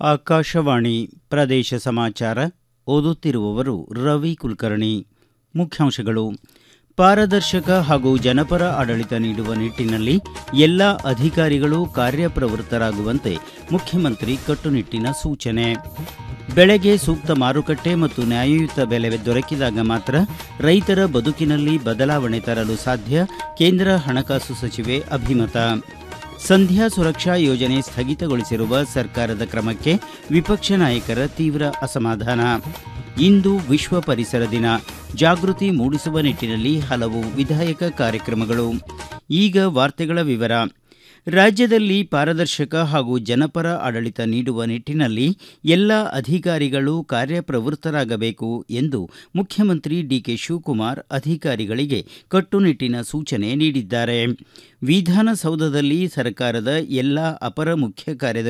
ಆಕಾಶವಾಣಿ ಪ್ರದೇಶ ಸಮಾಚಾರ ಓದುತ್ತಿರುವವರು ರವಿ ಕುಲಕರ್ಣಿ ಮುಖ್ಯಾಂಶಗಳು ಪಾರದರ್ಶಕ ಹಾಗೂ ಜನಪರ ಆಡಳಿತ ನೀಡುವ ನಿಟ್ಟಿನಲ್ಲಿ ಎಲ್ಲ ಅಧಿಕಾರಿಗಳು ಕಾರ್ಯಪ್ರವೃತ್ತರಾಗುವಂತೆ ಮುಖ್ಯಮಂತ್ರಿ ಕಟ್ಟುನಿಟ್ಟಿನ ಸೂಚನೆ ಬೆಳೆಗೆ ಸೂಕ್ತ ಮಾರುಕಟ್ಟೆ ಮತ್ತು ನ್ಯಾಯಯುತ ಬೆಲೆ ದೊರಕಿದಾಗ ಮಾತ್ರ ರೈತರ ಬದುಕಿನಲ್ಲಿ ಬದಲಾವಣೆ ತರಲು ಸಾಧ್ಯ ಕೇಂದ್ರ ಹಣಕಾಸು ಸಚಿವೆ ಅಭಿಮತ ಸಂಧ್ಯಾ ಸುರಕ್ಷಾ ಯೋಜನೆ ಸ್ಥಗಿತಗೊಳಿಸಿರುವ ಸರ್ಕಾರದ ಕ್ರಮಕ್ಕೆ ವಿಪಕ್ಷ ನಾಯಕರ ತೀವ್ರ ಅಸಮಾಧಾನ ಇಂದು ವಿಶ್ವ ಪರಿಸರ ದಿನ ಜಾಗೃತಿ ಮೂಡಿಸುವ ನಿಟ್ಟಿನಲ್ಲಿ ಹಲವು ವಿಧಾಯಕ ಕಾರ್ಯಕ್ರಮಗಳು ಈಗ ವಾರ್ತೆಗಳ ವಿವರ ರಾಜ್ಯದಲ್ಲಿ ಪಾರದರ್ಶಕ ಹಾಗೂ ಜನಪರ ಆಡಳಿತ ನೀಡುವ ನಿಟ್ಟಿನಲ್ಲಿ ಎಲ್ಲ ಅಧಿಕಾರಿಗಳು ಕಾರ್ಯಪ್ರವೃತ್ತರಾಗಬೇಕು ಎಂದು ಮುಖ್ಯಮಂತ್ರಿ ಡಿಕೆ ಶಿವಕುಮಾರ್ ಅಧಿಕಾರಿಗಳಿಗೆ ಕಟ್ಟುನಿಟ್ಟಿನ ಸೂಚನೆ ನೀಡಿದ್ದಾರೆ ವಿಧಾನಸೌಧದಲ್ಲಿ ಸರ್ಕಾರದ ಎಲ್ಲ ಅಪರ ಮುಖ್ಯ ಕಾರ್ಯದರ್ಶಿ